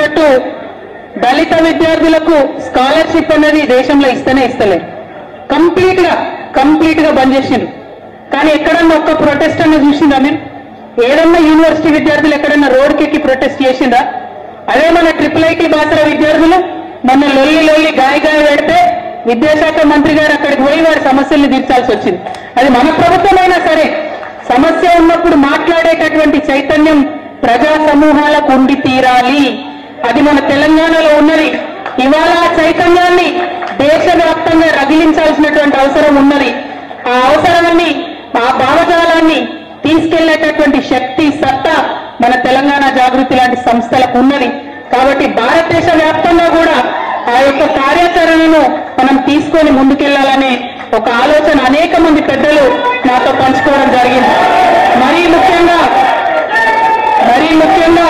చెప్పినట్టు దళిత విద్యార్థులకు స్కాలర్షిప్ అనేది దేశంలో ఇస్తేనే ఇస్తలేదు కంప్లీట్ గా కంప్లీట్ గా బంద్ చేసిండ్రు కానీ ఎక్కడన్నా ఒక్క ప్రొటెస్ట్ అన్న చూసిందా మీరు ఏదన్నా యూనివర్సిటీ విద్యార్థులు ఎక్కడన్నా రోడ్కి ఎక్కి ప్రొటెస్ట్ చేసిందా అదే మన ట్రిపుల్ ఐటీ బాసర విద్యార్థులు మొన్న లొల్లి లొల్లి గాయ గాయ పెడితే విద్యాశాఖ మంత్రి గారు అక్కడికి పోయి వారి సమస్యల్ని తీర్చాల్సి వచ్చింది అది మన ప్రభుత్వమైనా సరే సమస్య ఉన్నప్పుడు మాట్లాడేటటువంటి చైతన్యం ప్రజా సమూహాలకు ఉండి తీరాలి అది మన తెలంగాణలో ఉన్నది ఇవాళ ఆ చైతన్యాన్ని దేశవ్యాప్తంగా రగిలించాల్సినటువంటి అవసరం ఉన్నది ఆ అవసరాన్ని ఆ భావజాలాన్ని తీసుకెళ్లేటటువంటి శక్తి సత్తా మన తెలంగాణ జాగృతి లాంటి సంస్థలకు ఉన్నది కాబట్టి భారతదేశ వ్యాప్తంగా కూడా ఆ యొక్క కార్యాచరణను మనం తీసుకొని ముందుకెళ్లాలనే ఒక ఆలోచన అనేక మంది పెద్దలు నాతో పంచుకోవడం జరిగింది మరీ ముఖ్యంగా మరీ ముఖ్యంగా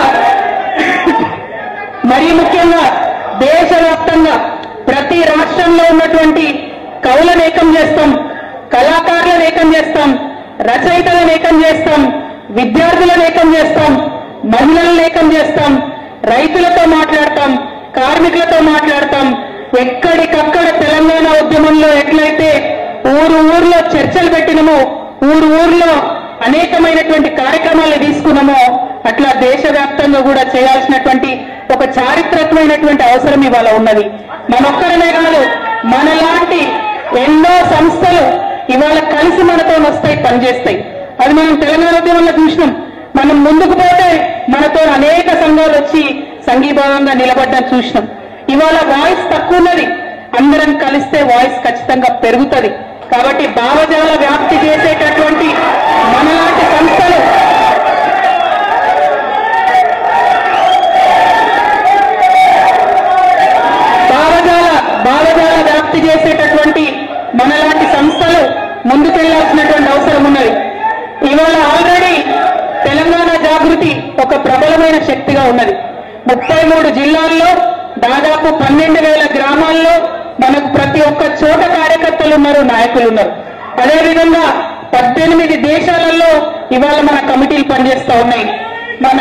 మరీ ముఖ్యంగా దేశవ్యాప్తంగా ప్రతి రాష్ట్రంలో ఉన్నటువంటి కవులను ఏకం చేస్తాం కళాకారులను ఏకం చేస్తాం రచయితలను ఏకం చేస్తాం విద్యార్థులను ఏకం చేస్తాం మహిళలను ఏకం చేస్తాం రైతులతో మాట్లాడతాం కార్మికులతో మాట్లాడతాం ఎక్కడికక్కడ తెలంగాణ ఉద్యమంలో ఎట్లయితే ఊరు ఊర్లో చర్చలు పెట్టినమో ఊరు ఊర్లో అనేకమైనటువంటి కార్యక్రమాలు తీసుకున్నామో అట్లా దేశవ్యాప్తంగా కూడా చేయాల్సినటువంటి ఒక చారిత్రకమైనటువంటి అవసరం ఇవాళ ఉన్నది మనొక్కరమే కాదు మనలాంటి ఎన్నో సంస్థలు ఇవాళ కలిసి మనతో వస్తాయి పనిచేస్తాయి అది మనం తెలంగాణ ఉద్యమంలో చూసినాం మనం ముందుకు పోతే మనతో అనేక సంఘాలు వచ్చి సంఘీభావంగా నిలబడ్డం చూసినాం ఇవాళ వాయిస్ తక్కువ ఉన్నది అందరం కలిస్తే వాయిస్ ఖచ్చితంగా పెరుగుతుంది కాబట్టి భావజాల వ్యాప్తి చేసేటటువంటి మనలాంటి సంస్థలు భావజాల భావజాల వ్యాప్తి చేసేటటువంటి మనలాంటి సంస్థలు ముందుకెళ్లాల్సినటువంటి అవసరం ఉన్నది ఇవాళ ఆల్రెడీ తెలంగాణ జాగృతి ఒక ప్రబలమైన శక్తిగా ఉన్నది ముప్పై మూడు జిల్లాల్లో దాదాపు పన్నెండు వేల గ్రామాల్లో మనకు ప్రతి ఒక్క చోట కార్యకర్తలు ఉన్నారు నాయకులు ఉన్నారు అదేవిధంగా పద్దెనిమిది దేశాలలో ఇవాళ మన కమిటీలు పనిచేస్తా ఉన్నాయి మన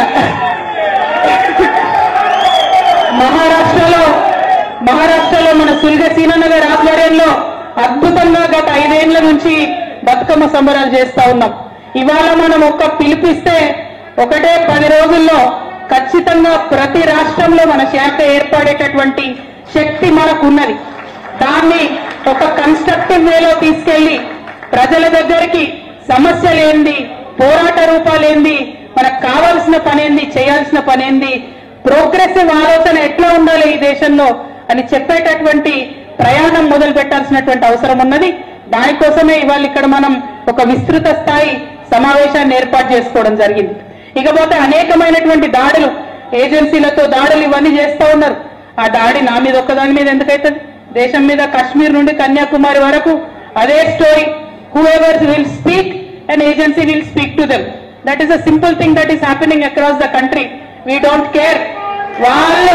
మహారాష్ట్రలో మహారాష్ట్రలో మన సుల్గ సీనన్న గారి ఆధ్వర్యంలో అద్భుతంగా గత ఐదేళ్ల నుంచి బతుకమ్మ సంబరాలు చేస్తా ఉన్నాం ఇవాళ మనం ఒక్క పిలిపిస్తే ఒకటే పది రోజుల్లో ఖచ్చితంగా ప్రతి రాష్ట్రంలో మన శాఖ ఏర్పడేటటువంటి శక్తి మనకు ఉన్నది దాన్ని ఒక కన్స్ట్రక్టివ్ వేలో తీసుకెళ్లి ప్రజల దగ్గరికి సమస్యలు ఏంది పోరాట రూపాలేంది మనకు కావాల్సిన పనేంది చేయాల్సిన పనేంది ప్రోగ్రెసివ్ ఆలోచన ఎట్లా ఉండాలి ఈ దేశంలో అని చెప్పేటటువంటి ప్రయాణం మొదలు పెట్టాల్సినటువంటి అవసరం ఉన్నది దానికోసమే ఇవాళ ఇక్కడ మనం ఒక విస్తృత స్థాయి సమావేశాన్ని ఏర్పాటు చేసుకోవడం జరిగింది ఇకపోతే అనేకమైనటువంటి దాడులు ఏజెన్సీలతో దాడులు ఇవన్నీ చేస్తా ఉన్నారు ఆ దాడి నా మీద ఒక్కదాని మీద ఎందుకైతుంది దేశం మీద కాశ్మీర్ నుండి కన్యాకుమారి వరకు అదే story whoever will speak and agency will speak to them that is a simple thing that is happening across the country we don't care వాళ్ళు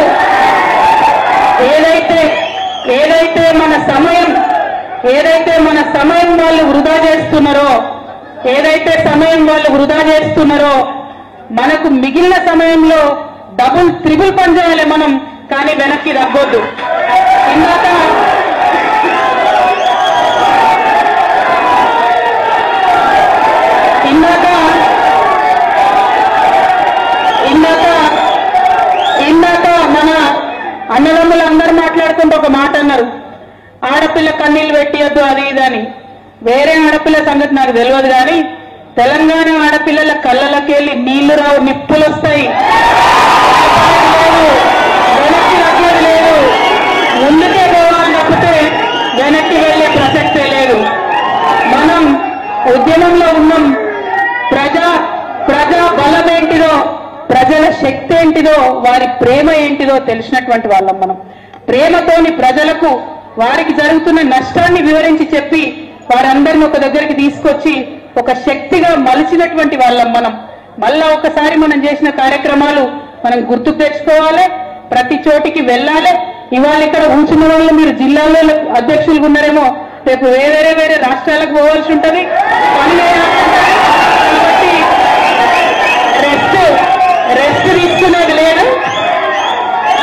ఏదైతే ఏదైతే మన సమయం ఏదైతే మన సమయం వాళ్ళు వృధా చేస్తున్నారో ఏదైతే సమయం వాళ్ళు వృధా చేస్తున్నారో మనకు మిగిలిన సమయంలో డబుల్ త్రిబుల్ పని చేయాలి మనం కానీ వెనక్కి తగ్గొద్దు ఇందాక ఇందాక ఇందాక ఇందాక మన అన్నదమ్ములు అందరూ మాట్లాడుకుంటూ ఒక మాట అన్నారు ఆడపిల్ల కన్నీళ్ళు పెట్టియొద్దు అది ఇది అని వేరే ఆడపిల్ల సంగతి నాకు తెలియదు కానీ తెలంగాణ ఆడపిల్లల కళ్ళలకెళ్ళి నీళ్లు రావు నిప్పులు వస్తాయి లేదు, వెనక్కి తగ్గేది లేదు ముందుకే పోవాలి తప్పితే వెనక్కి వెళ్ళే ప్రసక్తే లేదు మనం ఉద్యమంలో ఉన్నాం ప్రజా ప్రజా బలం ఏంటిదో ప్రజల శక్తి ఏంటిదో వారి ప్రేమ ఏంటిదో తెలిసినటువంటి వాళ్ళం మనం ప్రేమతోని ప్రజలకు వారికి జరుగుతున్న నష్టాన్ని వివరించి చెప్పి వారందరిని ఒక దగ్గరికి తీసుకొచ్చి ఒక శక్తిగా మలిచినటువంటి వాళ్ళం మనం మళ్ళా ఒకసారి మనం చేసిన కార్యక్రమాలు మనం గుర్తుకు తెచ్చుకోవాలి ప్రతి చోటికి వెళ్ళాలి ఇవాళ ఇక్కడ కూర్చున్న వాళ్ళు మీరు జిల్లాలో అధ్యక్షులుగా ఉన్నారేమో రేపు వేరే వేరే రాష్ట్రాలకు పోవాల్సి ఉంటది పని కాబట్టి రెస్ట్ రెస్ట్ తీసుకునేది లేదు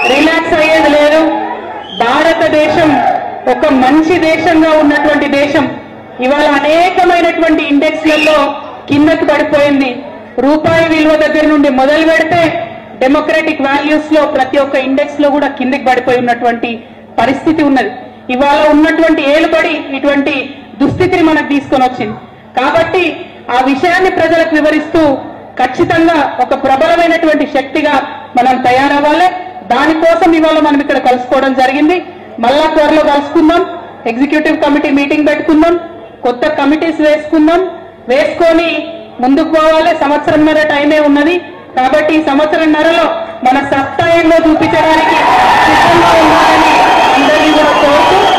రిలాక్స్ అయ్యేది లేదు భారతదేశం ఒక మంచి దేశంగా ఉన్నటువంటి దేశం ఇవాళ అనేకమైనటువంటి ఇండెక్స్లలో కిందకి పడిపోయింది రూపాయి విలువ దగ్గర నుండి మొదలు పెడితే డెమోక్రటిక్ వాల్యూస్ లో ప్రతి ఒక్క ఇండెక్స్ లో కూడా కిందకి పడిపోయి ఉన్నటువంటి పరిస్థితి ఉన్నది ఇవాళ ఉన్నటువంటి ఏలుబడి ఇటువంటి దుస్థితిని మనకు తీసుకొని వచ్చింది కాబట్టి ఆ విషయాన్ని ప్రజలకు వివరిస్తూ ఖచ్చితంగా ఒక ప్రబలమైనటువంటి శక్తిగా మనం తయారవ్వాలి దానికోసం ఇవాళ మనం ఇక్కడ కలుసుకోవడం జరిగింది మళ్ళా త్వరలో కలుసుకుందాం ఎగ్జిక్యూటివ్ కమిటీ మీటింగ్ పెట్టుకుందాం కొత్త కమిటీస్ వేసుకుందాం వేసుకొని ముందుకు పోవాలి సంవత్సరంన్నర టైమే ఉన్నది కాబట్టి ఈ సంవత్సరంన్నరలో మన సత్తా ఏందో చూపించడానికి సిద్ధంగా ఉండాలని అందరినీ కూడా కోరుతూ